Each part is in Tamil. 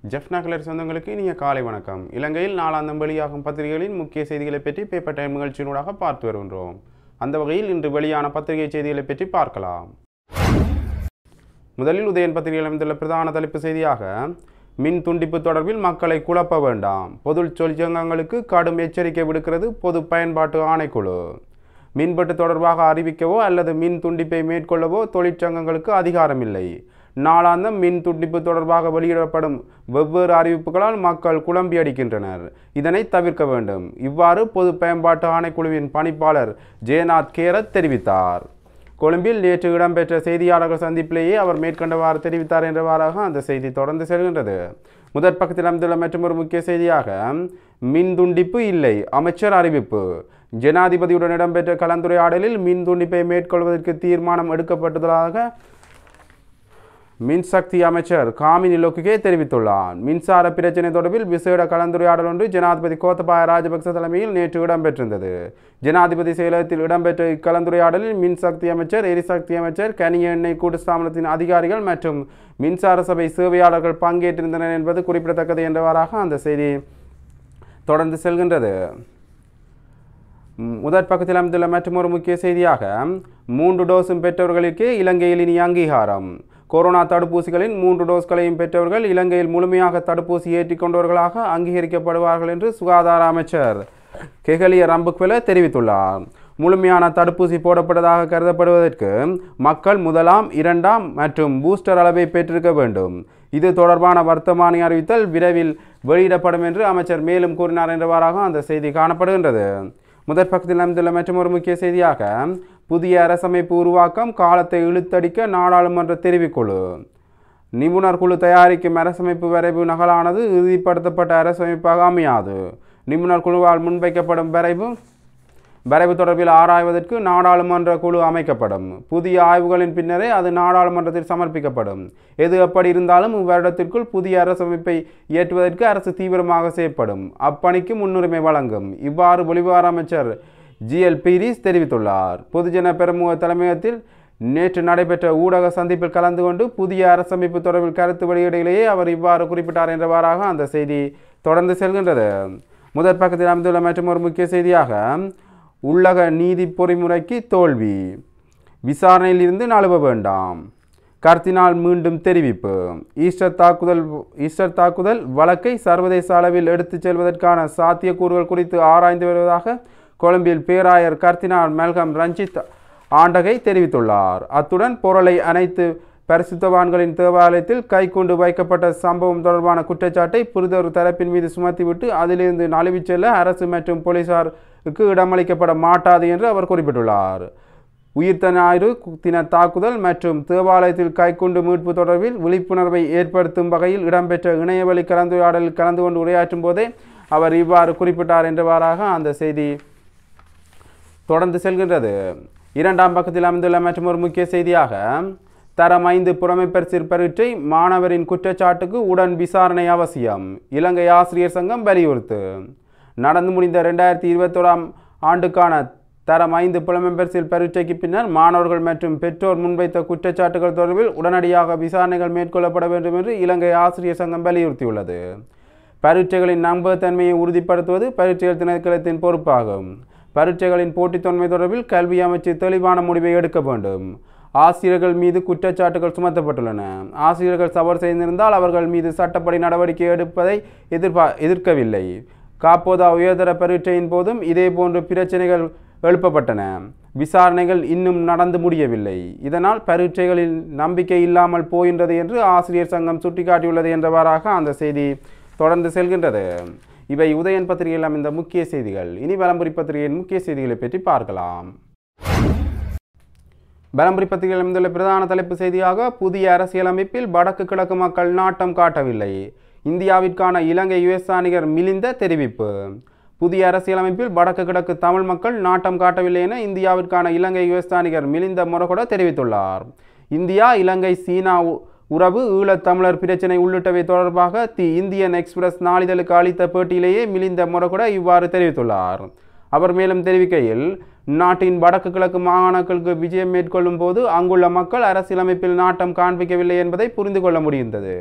ஜெஃப்னா கலர் சொந்தங்களுக்கு இனிய காலை வணக்கம் இலங்கையில் நாளாந்தம் வெளியாகும் பத்திரிகைகளின் முக்கிய செய்திகளை பற்றி பேப்பர் டைம் நிகழ்ச்சியினூடாக பார்த்து வருகின்றோம் அந்த வகையில் இன்று வெளியான பத்திரிகை செய்திகளை பற்றி பார்க்கலாம் முதலில் உதயன் பத்திரிகையில் அமைந்துள்ள பிரதான தலைப்பு செய்தியாக மின் துண்டிப்பு தொடர்பில் மக்களை குழப்ப வேண்டாம் பொது தொழிற்சங்கங்களுக்கு கடும் எச்சரிக்கை விடுக்கிறது பொது பயன்பாட்டு ஆணைக்குழு மின்வெட்டு தொடர்பாக அறிவிக்கவோ அல்லது மின் துண்டிப்பை மேற்கொள்ளவோ தொழிற்சங்கங்களுக்கு அதிகாரமில்லை நாளாந்தம் மின் துண்டிப்பு தொடர்பாக வெளியிடப்படும் வெவ்வேறு அறிவிப்புகளால் மக்கள் குழம்பி அடிக்கின்றனர் இதனை தவிர்க்க வேண்டும் இவ்வாறு பொது பயன்பாட்டு ஆணைக்குழுவின் பணிப்பாளர் ஜெயநாத் கேரத் தெரிவித்தார் கொழும்பில் நேற்று இடம்பெற்ற செய்தியாளர்கள் சந்திப்பிலேயே அவர் மேற்கண்டவாறு தெரிவித்தார் என்றவாறாக அந்த செய்தி தொடர்ந்து செல்கின்றது முதற் பக்கத்தில் அமைந்துள்ள மற்றொரு முக்கிய செய்தியாக மின் துண்டிப்பு இல்லை அமைச்சர் அறிவிப்பு ஜனாதிபதியுடன் இடம்பெற்ற கலந்துரையாடலில் மின் துண்டிப்பை மேற்கொள்வதற்கு தீர்மானம் எடுக்கப்பட்டுள்ளதாக மின்சக்தி அமைச்சர் காமினி லோக்குகே தெரிவித்துள்ளார் மின்சார பிரச்சினை தொடர்பில் விசேட கலந்துரையாடல் ஒன்று ஜனாதிபதி கோத்தபாய ராஜபக்ச தலைமையில் நேற்று இடம்பெற்றிருந்தது ஜனாதிபதி செயலகத்தில் இடம்பெற்ற இக்கலந்துரையாடலில் மின்சக்தி அமைச்சர் எரிசக்தி அமைச்சர் கனிய எண்ணெய் கூட்டு ஸ்தாபனத்தின் அதிகாரிகள் மற்றும் மின்சார சபை சேவையாளர்கள் பங்கேற்றிருந்தனர் என்பது குறிப்பிடத்தக்கது என்றவாறாக அந்த செய்தி தொடர்ந்து செல்கின்றது முதற் பக்கத்தில் அமைந்துள்ள மற்றொரு முக்கிய செய்தியாக மூன்று டோஸும் பெற்றவர்களுக்கு இலங்கையில் இனி அங்கீகாரம் கொரோனா தடுப்பூசிகளின் மூன்று டோஸ்களையும் பெற்றவர்கள் இலங்கையில் முழுமையாக தடுப்பூசி ஏற்றிக்கொண்டவர்களாக அங்கீகரிக்கப்படுவார்கள் என்று சுகாதார அமைச்சர் கெகலிய ரம்புக்வெல தெரிவித்துள்ளார் முழுமையான தடுப்பூசி போடப்பட்டதாக கருதப்படுவதற்கு மக்கள் முதலாம் இரண்டாம் மற்றும் பூஸ்டர் அளவை பெற்றிருக்க வேண்டும் இது தொடர்பான வர்த்தமானி அறிவித்தல் விரைவில் வெளியிடப்படும் என்று அமைச்சர் மேலும் கூறினார் என்றவாறாக அந்த செய்தி காணப்படுகின்றது முதற் பக்கத்தில் அமைந்துள்ள மற்றொரு முக்கிய செய்தியாக புதிய அரசமைப்பு உருவாக்கம் காலத்தை இழுத்தடிக்க நாடாளுமன்ற தெரிவுக்குழு நிபுணர் குழு தயாரிக்கும் அரசமைப்பு வரைவு நகலானது இறுதிப்படுத்தப்பட்ட அரசமைப்பாக அமையாது நிபுணர் குழுவால் முன்வைக்கப்படும் வரைவு வரைவு தொடர்பில் ஆராய்வதற்கு நாடாளுமன்ற குழு அமைக்கப்படும் புதிய ஆய்வுகளின் பின்னரே அது நாடாளுமன்றத்தில் சமர்ப்பிக்கப்படும் எது எப்படி இருந்தாலும் இவ்வருடத்திற்குள் புதிய அரசமைப்பை இயற்றுவதற்கு அரசு தீவிரமாக செயற்படும் அப்பணிக்கு முன்னுரிமை வழங்கும் இவ்வாறு வெளிவார அமைச்சர் ஜிஎல் பீரிஸ் தெரிவித்துள்ளார் பொதுஜன பெருமுக தலைமையகத்தில் நேற்று நடைபெற்ற ஊடக சந்திப்பில் கலந்து கொண்டு புதிய அரசமைப்பு தொடர்பில் கருத்து வெளியிடையிலேயே அவர் இவ்வாறு குறிப்பிட்டார் என்றவாறாக அந்த செய்தி தொடர்ந்து செல்கின்றது முதற் பக்கத்தில் அமைந்துள்ள மற்றும் ஒரு முக்கிய செய்தியாக உள்ளக நீதி பொறிமுறைக்கு தோல்வி விசாரணையில் இருந்து நழுவ வேண்டாம் கர்த்தினால் மீண்டும் தெரிவிப்பு ஈஸ்டர் தாக்குதல் ஈஸ்டர் தாக்குதல் வழக்கை சர்வதேச அளவில் எடுத்துச் செல்வதற்கான சாத்தியக்கூறுகள் குறித்து ஆராய்ந்து வருவதாக கொழும்பில் பேராயர் கர்த்தினால் மெல்கம் ரஞ்சித் ஆண்டகை தெரிவித்துள்ளார் அத்துடன் பொருளை அனைத்து பரிசுத்தவான்களின் தேவாலயத்தில் கைக்கொண்டு வைக்கப்பட்ட சம்பவம் தொடர்பான குற்றச்சாட்டை புரிதொரு தரப்பின் மீது சுமத்திவிட்டு அதிலிருந்து நழுவிச் செல்ல அரசு மற்றும் போலீசாருக்கு இடமளிக்கப்பட மாட்டாது என்று அவர் குறிப்பிட்டுள்ளார் உயிர்த்த ஞாயிறு தின தாக்குதல் மற்றும் தேவாலயத்தில் கைக்குண்டு மீட்பு தொடர்பில் விழிப்புணர்வை ஏற்படுத்தும் வகையில் இடம்பெற்ற இணையவழி கலந்துரையாடலில் கலந்து கொண்டு உரையாற்றும் போதே அவர் இவ்வாறு குறிப்பிட்டார் என்றவாறாக அந்த செய்தி தொடர்ந்து செல்கின்றது இரண்டாம் பக்கத்தில் அமைந்துள்ள மற்றும் ஒரு முக்கிய செய்தியாக தரம் ஐந்து புறமைப்பரிசிற் பரீட்சை மாணவரின் குற்றச்சாட்டுக்கு உடன் விசாரணை அவசியம் இலங்கை ஆசிரியர் சங்கம் வலியுறுத்து நடந்து முடிந்த ரெண்டாயிரத்தி இருபத்தோராம் ஆண்டுக்கான தரம் ஐந்து புலமைப்பரிசில் பரீட்சைக்கு பின்னர் மாணவர்கள் மற்றும் பெற்றோர் முன்வைத்த குற்றச்சாட்டுகள் தொடர்பில் உடனடியாக விசாரணைகள் மேற்கொள்ளப்பட வேண்டும் என்று இலங்கை ஆசிரியர் சங்கம் வலியுறுத்தியுள்ளது பரீட்சைகளின் நம்பகத்தன்மையை உறுதிப்படுத்துவது பரீட்சைகள் திணைக்களத்தின் பொறுப்பாகும் பரீட்சைகளின் போட்டித்தன்மை தொடர்பில் கல்வி அமைச்சு தெளிவான முடிவை எடுக்க வேண்டும் ஆசிரியர்கள் மீது குற்றச்சாட்டுகள் சுமத்தப்பட்டுள்ளன ஆசிரியர்கள் தவறு செய்திருந்தால் அவர்கள் மீது சட்டப்படி நடவடிக்கை எடுப்பதை எதிர்பா எதிர்க்கவில்லை காப்போதா உயர்தர பரீட்சையின் போதும் இதேபோன்று பிரச்சனைகள் எழுப்பப்பட்டன விசாரணைகள் இன்னும் நடந்து முடியவில்லை இதனால் பரீட்சைகளில் நம்பிக்கை இல்லாமல் போகின்றது என்று ஆசிரியர் சங்கம் சுட்டிக்காட்டியுள்ளது என்றவாறாக அந்த செய்தி தொடர்ந்து செல்கின்றது இவை உதயன் பத்திரிகையில் அமைந்த முக்கிய செய்திகள் இனி வலம்புரி பத்திரிகையின் முக்கிய செய்திகளை பற்றி பார்க்கலாம் பலம்புரி பத்திரிகையில் அமைந்துள்ள பிரதான தலைப்பு செய்தியாக புதிய அரசியலமைப்பில் வடக்கு கிழக்கு மக்கள் நாட்டம் காட்டவில்லை இந்தியாவிற்கான இலங்கை யுஎஸ்ஆனிகர் மிலிந்த தெரிவிப்பு புதிய அரசியலமைப்பில் வடக்கு கிழக்கு தமிழ் மக்கள் நாட்டம் காட்டவில்லை என இந்தியாவிற்கான இலங்கை யுஎஸ்ஆனிகர் மிலிந்த மொரகொட தெரிவித்துள்ளார் இந்தியா இலங்கை சீனா உறவு ஈழத் தமிழர் பிரச்சினை உள்ளிட்டவை தொடர்பாக தி இந்தியன் எக்ஸ்பிரஸ் நாளிதழுக்கு அளித்த பேட்டியிலேயே மிலிந்த மொரகொட இவ்வாறு தெரிவித்துள்ளார் அவர் மேலும் தெரிவிக்கையில் நாட்டின் வடக்கு கிழக்கு மாகாணங்களுக்கு விஜயம் மேற்கொள்ளும் போது அங்குள்ள மக்கள் அரசியலமைப்பில் நாட்டம் காண்பிக்கவில்லை என்பதை புரிந்து கொள்ள முடிந்தது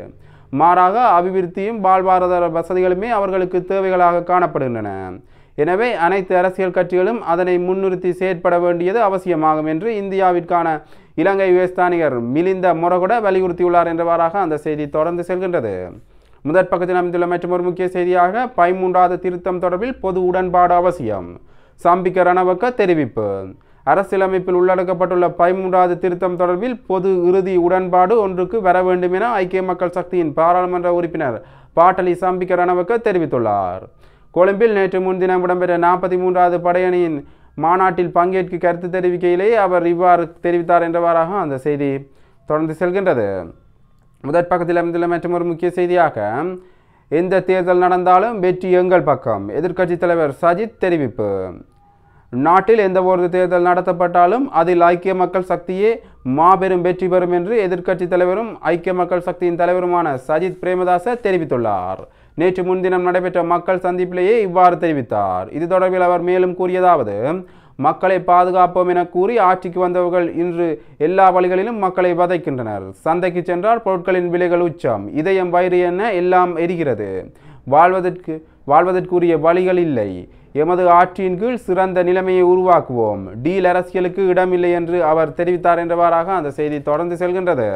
மாறாக அபிவிருத்தியும் வாழ்வாதார வசதிகளுமே அவர்களுக்கு தேவைகளாக காணப்படுகின்றன எனவே அனைத்து அரசியல் கட்சிகளும் அதனை முன்னிறுத்தி செயற்பட வேண்டியது அவசியமாகும் என்று இந்தியாவிற்கான இலங்கை உயர்ஸ்தானிகர் மிலிந்த மொரகொட வலியுறுத்தியுள்ளார் என்றவாறாக அந்த செய்தி தொடர்ந்து செல்கின்றது முதற் பக்கத்தில் அமைந்துள்ள மற்றொரு முக்கிய செய்தியாக பதிமூன்றாவது திருத்தம் தொடர்பில் பொது உடன்பாடு அவசியம் சாம்பிக்க ரணவக்க தெரிவிப்பு அரசியலமைப்பில் உள்ளடக்கப்பட்டுள்ள பதிமூன்றாவது திருத்தம் தொடர்பில் பொது இறுதி உடன்பாடு ஒன்றுக்கு வர வேண்டும் என ஐக்கிய மக்கள் சக்தியின் பாராளுமன்ற உறுப்பினர் பாட்டலி சாம்பிக்க ரணவக்க தெரிவித்துள்ளார் கொழும்பில் நேற்று முன்தினம் இடம்பெற்ற நாற்பத்தி மூன்றாவது படையணியின் மாநாட்டில் பங்கேற்க கருத்து தெரிவிக்கையிலேயே அவர் இவ்வாறு தெரிவித்தார் என்றவாறாக அந்த செய்தி தொடர்ந்து செல்கின்றது முதற் பக்கத்தில் அமைந்துள்ள மற்றொரு முக்கிய செய்தியாக எந்த தேர்தல் நடந்தாலும் வெற்றி எங்கள் பக்கம் எதிர்க்கட்சித் தலைவர் சஜித் தெரிவிப்பு நாட்டில் எந்த ஒரு தேர்தல் நடத்தப்பட்டாலும் அதில் ஐக்கிய மக்கள் சக்தியே மாபெரும் வெற்றி பெறும் என்று எதிர்க்கட்சித் தலைவரும் ஐக்கிய மக்கள் சக்தியின் தலைவருமான சஜித் பிரேமதாச தெரிவித்துள்ளார் நேற்று முன்தினம் நடைபெற்ற மக்கள் சந்திப்பிலேயே இவ்வாறு தெரிவித்தார் இது தொடர்பில் அவர் மேலும் கூறியதாவது மக்களை பாதுகாப்போம் என கூறி ஆட்சிக்கு வந்தவர்கள் இன்று எல்லா வழிகளிலும் மக்களை வதைக்கின்றனர் சந்தைக்கு சென்றால் பொருட்களின் விலைகள் உச்சம் இதயம் வயிறு என எல்லாம் எரிகிறது வாழ்வதற்கு வாழ்வதற்குரிய வழிகள் இல்லை எமது ஆட்சியின் கீழ் சிறந்த நிலைமையை உருவாக்குவோம் டீல் அரசியலுக்கு இடமில்லை என்று அவர் தெரிவித்தார் என்றவாறாக அந்த செய்தி தொடர்ந்து செல்கின்றது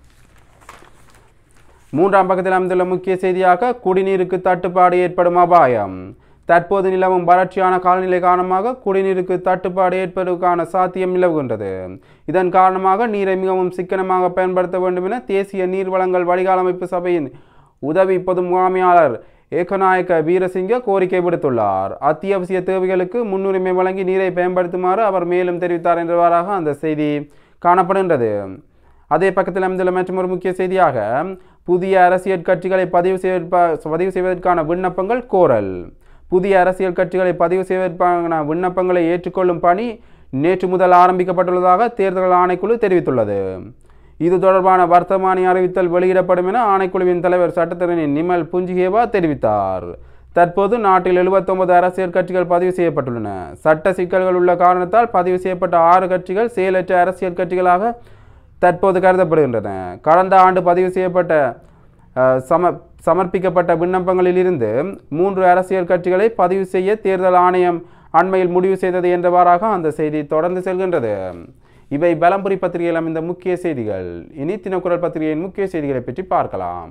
மூன்றாம் பக்கத்தில் அமைந்துள்ள முக்கிய செய்தியாக குடிநீருக்கு தட்டுப்பாடு ஏற்படும் அபாயம் தற்போது நிலவும் வறட்சியான காலநிலை காரணமாக குடிநீருக்கு தட்டுப்பாடு ஏற்படுவதற்கான சாத்தியம் நிலவுகின்றது இதன் காரணமாக நீரை மிகவும் சிக்கனமாக பயன்படுத்த வேண்டும் என தேசிய நீர் வளங்கள் வடிகாலமைப்பு சபையின் உதவி பொது முகாமையாளர் ஏகநாயக்க வீரசிங்க கோரிக்கை விடுத்துள்ளார் அத்தியாவசிய தேவைகளுக்கு முன்னுரிமை வழங்கி நீரை பயன்படுத்துமாறு அவர் மேலும் தெரிவித்தார் என்றவாறாக அந்த செய்தி காணப்படுகின்றது அதே பக்கத்தில் அமைந்துள்ள மற்றொரு முக்கிய செய்தியாக புதிய அரசியல் கட்சிகளை பதிவு செய்வதற்கா பதிவு செய்வதற்கான விண்ணப்பங்கள் கோரல் புதிய அரசியல் கட்சிகளை பதிவு செய்வதற்கான விண்ணப்பங்களை ஏற்றுக்கொள்ளும் பணி நேற்று முதல் ஆரம்பிக்கப்பட்டுள்ளதாக தேர்தல் ஆணைக்குழு தெரிவித்துள்ளது இது தொடர்பான வர்த்தமானி அறிவித்தல் வெளியிடப்படும் என ஆணைக்குழுவின் தலைவர் சட்டத்தரணி நிமல் புஞ்சிகேவா தெரிவித்தார் தற்போது நாட்டில் 79 அரசியல் கட்சிகள் பதிவு செய்யப்பட்டுள்ளன சட்ட சிக்கல்கள் உள்ள காரணத்தால் பதிவு செய்யப்பட்ட ஆறு கட்சிகள் செயலற்ற அரசியல் கட்சிகளாக தற்போது கருதப்படுகின்றன கடந்த ஆண்டு பதிவு செய்யப்பட்ட அஹ், சம சமர்ப்பிக்கப்பட்ட விண்ணப்பங்களிலிருந்து மூன்று அரசியல் கட்சிகளை பதிவு செய்ய தேர்தல் ஆணையம் அண்மையில் முடிவு செய்தது என்றவாறாக அந்த செய்தி தொடர்ந்து செல்கின்றது இவை பலம்புரி பத்திரிகையில் அமைந்த முக்கிய செய்திகள் இனி தினக்குரல் பத்திரிகையின் முக்கிய செய்திகளை பற்றி பார்க்கலாம்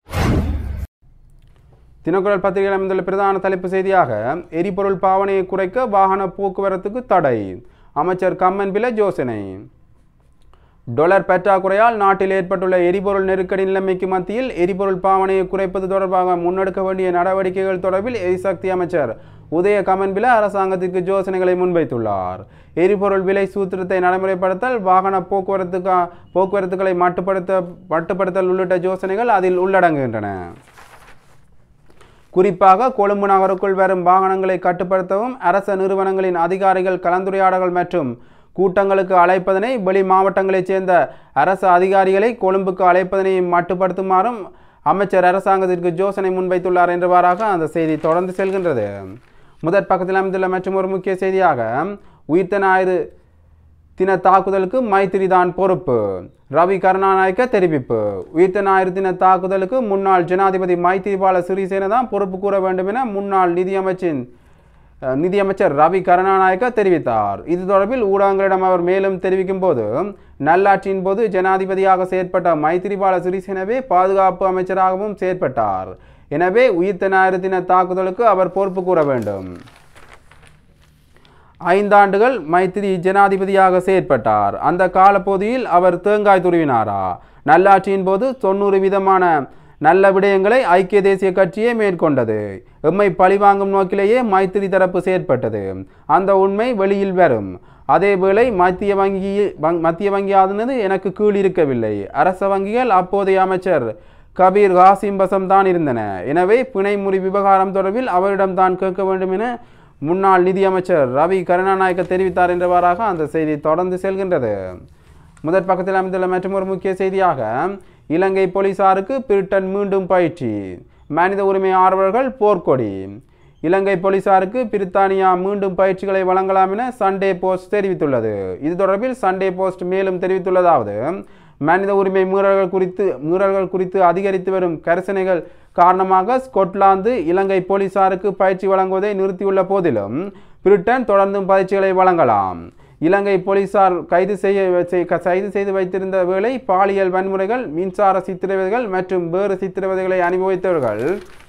தினக்குரல் பத்திரிகையில் அமைந்துள்ள பிரதான தலைப்பு செய்தியாக எரிபொருள் பாவனையை குறைக்க வாகன போக்குவரத்துக்கு தடை அமைச்சர் கம்மன் பில யோசனை டொலர் பற்றாக்குறையால் நாட்டில் ஏற்பட்டுள்ள எரிபொருள் நெருக்கடி நிலைமைக்கு மத்தியில் எரிபொருள் பாவனையை குறைப்பது தொடர்பாக முன்னெடுக்க வேண்டிய நடவடிக்கைகள் தொடர்பில் எரிசக்தி அமைச்சர் உதய கமன்பில அரசாங்கத்திற்கு யோசனைகளை முன்வைத்துள்ளார் எரிபொருள் விலை சூத்திரத்தை நடைமுறைப்படுத்தல் வாகன போக்குவரத்துக்கா போக்குவரத்துகளை மட்டுப்படுத்த மட்டுப்படுத்தல் உள்ளிட்ட யோசனைகள் அதில் உள்ளடங்குகின்றன குறிப்பாக கொழும்பு நகருக்குள் வரும் வாகனங்களை கட்டுப்படுத்தவும் அரச நிறுவனங்களின் அதிகாரிகள் கலந்துரையாடல்கள் மற்றும் கூட்டங்களுக்கு அழைப்பதனை வெளி மாவட்டங்களைச் சேர்ந்த அரசு அதிகாரிகளை கொழும்புக்கு அழைப்பதனை மட்டுப்படுத்துமாறும் அமைச்சர் அரசாங்கத்திற்கு யோசனை முன்வைத்துள்ளார் என்றவாறாக அந்த செய்தி தொடர்ந்து செல்கின்றது முதற் பக்கத்தில் அமைந்துள்ள மற்றும் ஒரு முக்கிய செய்தியாக உயிர்த்த ஞாயிறு தின தாக்குதலுக்கு மைத்திரி தான் பொறுப்பு ரவி கருணாநாயக்க தெரிவிப்பு உயிர்த்த ஞாயிறு தின தாக்குதலுக்கு முன்னாள் ஜனாதிபதி மைத்திரிபால சிறிசேன தான் பொறுப்பு கூற வேண்டும் என முன்னாள் நிதியமைச்சின் அஹ், நிதியமைச்சர் ரவி கருணாநாயக்க தெரிவித்தார் இது தொடர்பில் ஊடகங்களிடம் அவர் மேலும் தெரிவிக்கும் போது நல்லாட்சியின் போது ஜனாதிபதியாக செயற்பட்ட மைத்திரிபால சிறிசேனவே பாதுகாப்பு அமைச்சராகவும் செயற்பட்டார் எனவே உயிர்த்த ஞாயிறு தின தாக்குதலுக்கு அவர் பொறுப்பு கூற வேண்டும் ஐந்தாண்டுகள் மைத்திரி ஜனாதிபதியாக செயற்பட்டார் அந்த காலப்பகுதியில் அவர் தேங்காய் துருவினாரா நல்லாட்சியின் போது தொண்ணூறு விதமான நல்ல விடயங்களை ஐக்கிய தேசிய கட்சியே மேற்கொண்டது எம்மை பழிவாங்கும் நோக்கிலேயே மைத்திரி தரப்பு செயற்பட்டது அந்த உண்மை வெளியில் வரும் அதேவேளை மத்திய வங்கி வங்- மத்திய வங்கி ஆனது எனக்கு கீழ் இருக்கவில்லை அரச வங்கிகள் அப்போதைய அமைச்சர் கபீர் காசிம் வசம் தான் இருந்தன எனவே பிணை முறி விவகாரம் தொடர்பில் அவரிடம் தான் கேட்க வேண்டும் என முன்னாள் நிதியமைச்சர் ரவி கருணாநாயக்க தெரிவித்தார் என்றவாறாக அந்த செய்தி தொடர்ந்து செல்கின்றது முதற் பக்கத்தில் அமைந்துள்ள மற்றொரு முக்கிய செய்தியாக இலங்கை போலீசாருக்கு பிரிட்டன் மீண்டும் பயிற்சி மனித உரிமை ஆர்வலர்கள் போர்க்கொடி இலங்கை போலீசாருக்கு பிரித்தானியா மீண்டும் பயிற்சிகளை வழங்கலாம் என சண்டே போஸ்ட் தெரிவித்துள்ளது இது தொடர்பில் சண்டே போஸ்ட் மேலும் தெரிவித்துள்ளதாவது மனித உரிமை மீறல்கள் குறித்து மீறல்கள் குறித்து அதிகரித்து வரும் கரிசனைகள் காரணமாக ஸ்கொட்லாந்து இலங்கை போலீசாருக்கு பயிற்சி வழங்குவதை நிறுத்தியுள்ள போதிலும் பிரிட்டன் தொடர்ந்தும் பயிற்சிகளை வழங்கலாம் இலங்கை போலீசார் கைது செய்ய செய்- கைது செய்து வைத்திருந்த வேளை பாலியல் வன்முறைகள் மின்சார சித்திரவதைகள் மற்றும் வேறு சித்திரவதைகளை அனுபவித்தவர்கள்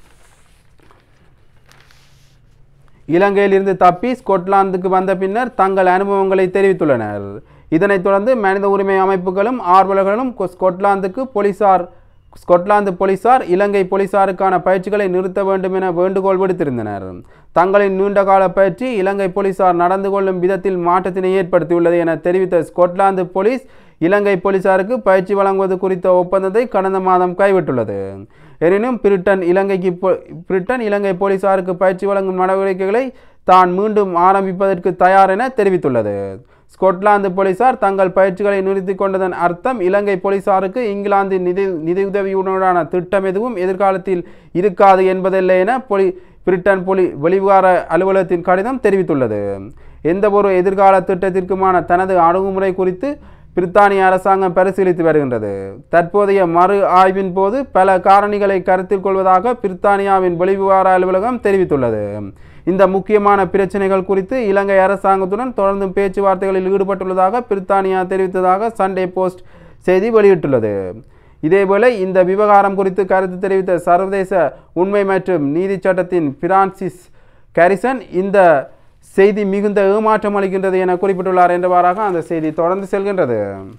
இலங்கையிலிருந்து தப்பி ஸ்கொட்லாந்துக்கு வந்த பின்னர் தங்கள் அனுபவங்களை தெரிவித்துள்ளனர் இதனைத் தொடர்ந்து மனித உரிமை அமைப்புகளும் ஆர்வலர்களும் கொ- ஸ்கொட்லாந்துக்கு போலீசார் ஸ்கொட்லாந்து போலீசார் இலங்கை போலீசாருக்கான பயிற்சிகளை நிறுத்த வேண்டும் என வேண்டுகோள் விடுத்திருந்தனர் தங்களின் நீண்டகால பயிற்சி இலங்கை போலீசார் நடந்து கொள்ளும் விதத்தில் மாற்றத்தினை ஏற்படுத்தியுள்ளது என தெரிவித்த ஸ்கொட்லாந்து போலீஸ் இலங்கை போலீசாருக்கு பயிற்சி வழங்குவது குறித்த ஒப்பந்தத்தை கடந்த மாதம் கைவிட்டுள்ளது எனினும் பிரிட்டன் இலங்கைக்கு போ- பிரிட்டன் இலங்கை போலீசாருக்கு பயிற்சி வழங்கும் நடவடிக்கைகளை தான் மீண்டும் ஆரம்பிப்பதற்கு தயார் என தெரிவித்துள்ளது ஸ்கொட்லாந்து போலீசார் தங்கள் பயிற்சிகளை நிறுத்திக் கொண்டதன் அர்த்தம் இலங்கை போலீசாருக்கு இங்கிலாந்தின் நிதி நிதியுதவியுடனான திட்டம் எதுவும் எதிர்காலத்தில் இருக்காது என்பதில்லை என பொலி பிரிட்டன் பொலி வெளிவிகார அலுவலகத்தின் கடிதம் தெரிவித்துள்ளது எந்தவொரு எதிர்கால திட்டத்திற்குமான தனது அணுகுமுறை குறித்து பிரித்தானிய அரசாங்கம் பரிசீலித்து வருகின்றது தற்போதைய மறு ஆய்வின் போது பல காரணிகளை கருத்தில் கொள்வதாக பிரித்தானியாவின் வெளிவிவகார அலுவலகம் தெரிவித்துள்ளது இந்த முக்கியமான பிரச்சனைகள் குறித்து இலங்கை அரசாங்கத்துடன் தொடர்ந்தும் பேச்சுவார்த்தைகளில் ஈடுபட்டுள்ளதாக பிரித்தானியா தெரிவித்ததாக சண்டே போஸ்ட் செய்தி வெளியிட்டுள்ளது இதேபோல இந்த விவகாரம் குறித்து கருத்து தெரிவித்த சர்வதேச உண்மை மற்றும் நீதி சட்டத்தின் பிரான்சிஸ் கரிசன் இந்த செய்தி மிகுந்த ஏமாற்றம் அளிக்கின்றது என குறிப்பிட்டுள்ளார் என்றவாறாக அந்த செய்தி தொடர்ந்து செல்கின்றது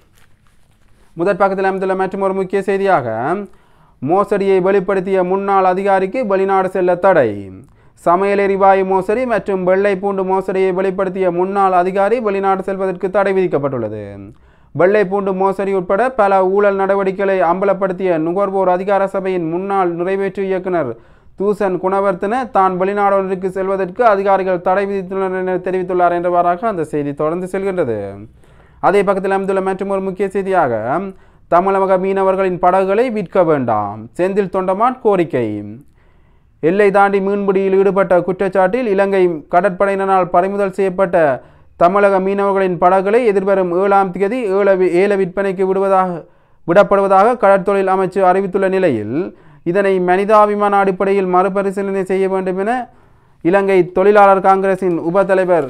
முதற் பக்கத்தில் அமைந்துள்ள மற்றும் ஒரு முக்கிய செய்தியாக மோசடியை வெளிப்படுத்திய முன்னாள் அதிகாரிக்கு வெளிநாடு செல்ல தடை சமையல் எரிவாயு மோசடி மற்றும் வெள்ளை பூண்டு மோசடியை வெளிப்படுத்திய முன்னாள் அதிகாரி வெளிநாடு செல்வதற்கு தடை விதிக்கப்பட்டுள்ளது வெள்ளை பூண்டு மோசடி உட்பட பல ஊழல் நடவடிக்கைகளை அம்பலப்படுத்திய நுகர்வோர் அதிகார சபையின் முன்னாள் நிறைவேற்று இயக்குனர் தூசன் குணவர்த்தன தான் வெளிநாடொன்றுக்கு செல்வதற்கு அதிகாரிகள் தடை விதித்துள்ளனர் என தெரிவித்துள்ளார் என்றவாறாக அந்த செய்தி தொடர்ந்து செல்கின்றது அதே பக்கத்தில் அமைந்துள்ள மற்றும் ஒரு முக்கிய செய்தியாக தமிழக மீனவர்களின் படகுகளை விற்க வேண்டாம் செந்தில் தொண்டமான் கோரிக்கை எல்லை தாண்டி மீன்பிடியில் ஈடுபட்ட குற்றச்சாட்டில் இலங்கை கடற்படையினரால் பறிமுதல் செய்யப்பட்ட தமிழக மீனவர்களின் படகுகளை எதிர்வரும் ஏழாம் தேதி ஏல வி- ஏல விற்பனைக்கு விடுவதாக விடப்படுவதாக கடற்தொழில் அமைச்சு அறிவித்துள்ள நிலையில் இதனை மனிதாபிமான அடிப்படையில் மறுபரிசீலனை செய்ய வேண்டும் என இலங்கை தொழிலாளர் காங்கிரசின் உப தலைவர்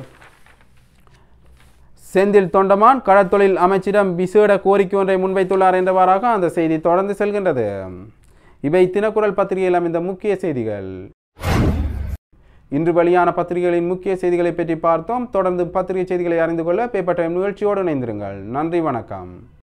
செந்தில் தொண்டமான் கடற்தொழில் அமைச்சிடம் விசேட கோரிக்கை ஒன்றை முன்வைத்துள்ளார் என்றவாறாக அந்த செய்தி தொடர்ந்து செல்கின்றது இவை தினக்குரல் பத்திரிகையில் அமைந்த முக்கிய செய்திகள் இன்று வெளியான பத்திரிகைகளின் முக்கிய செய்திகளை பற்றி பார்த்தோம் தொடர்ந்து பத்திரிகை செய்திகளை அறிந்து கொள்ள பேப்பர் டைம் நிகழ்ச்சியோடு இணைந்திருங்கள் நன்றி வணக்கம்